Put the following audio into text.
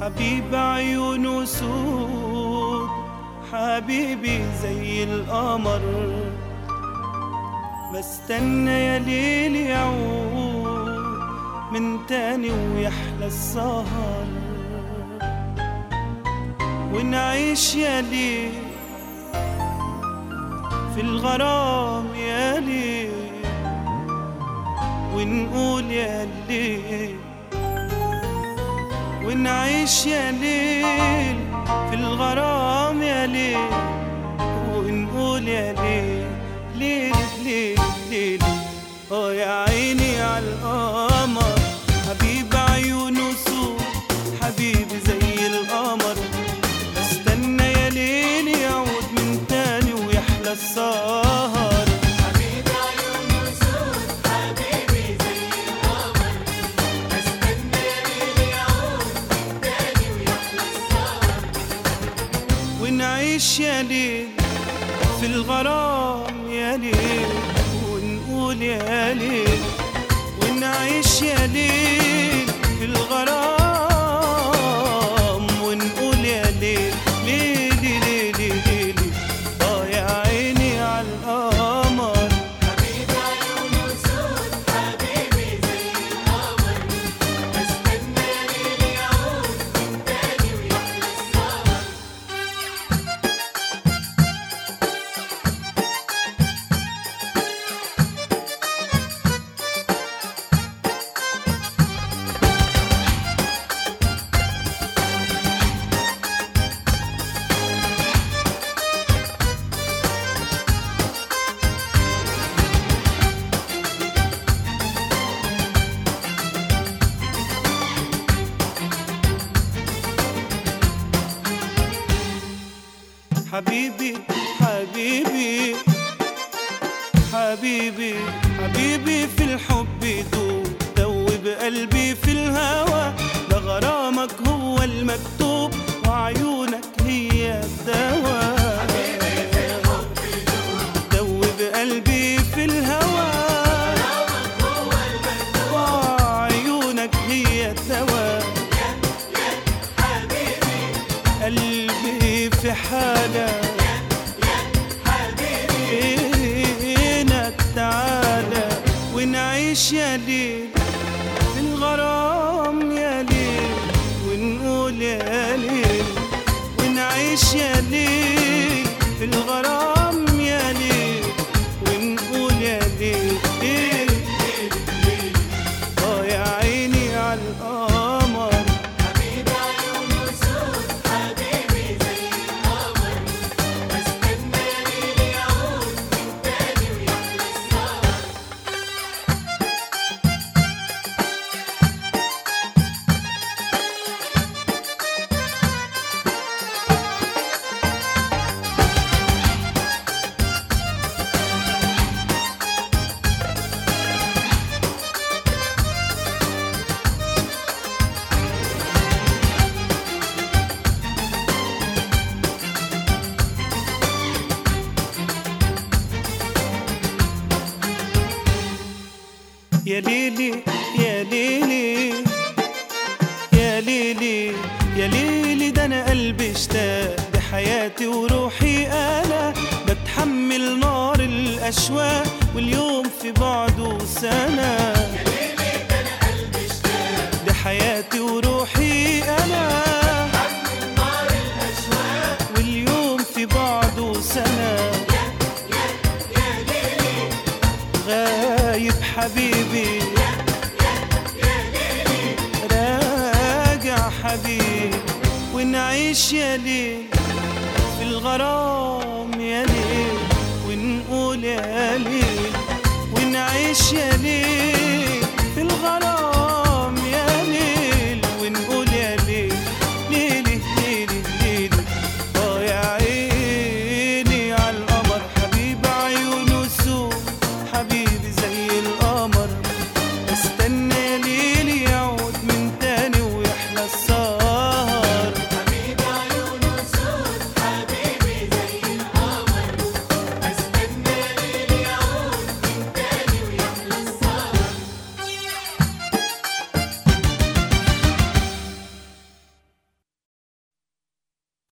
حبيب عيونه سود حبيبي زي القمر بستنى يا ليل يعود من تاني ويحلى السهر ونعيش يا ليل في الغرام يا ليل ونقول يا ليل ونعيش يا ليل في الغرام يا ليل ونقول يا ليل ليل ليل ليل اه يا عيني على القمر حبيب عيونه سود حبيبي زي القمر استنى يا ليل يعود من تاني ويحلى السهر حبيبي عيونه سود حبيبي زي القمر استنى ليل يعود تاني ويحلى السهر ونعيش يا ليل في الغرام يا ليل ونقول يا ليل ونعيش يا ليل في الغرام ونقول يا ليل ليل ليل ليل اه يا عيني على القمر حبيبي عيونه سود حبيبي زي القمر استنى ليل يعود تاني ويحلى السهر حبيبي حبيبي حبيبي حبيبي في الحب دوب دوب قلبي في الهوى ده غرامك هو المكتوب وعيونك هي الدواء دوب قلبي في الهوى وعيونك هي الدواء قلبي في حالة فينك تعالى ونعيش يا ليل في الغرام يا ليل ونقول يا ليل ونعيش يا ليل في الغرام يا ليل ونقول يا ليل ليل اه يا عيني على القمر حبيبي عيونه سود حبيبي زي القمر استنى ليل يعود تاني ويحلى السهر يا ليلي يا ليلي يا ليلي يا ليلي ده انا قلبي اشتاق بحياتي وروحي انا بتحمل نار الاشواق واليوم في بعده سنه ده حياتي وروحي انا واليوم في بعده سنه غايب حبيبي راجع حبيبي ونعيش يا ليل في الغرام يا ليل ونقول يا ليل ونعيش يا ليل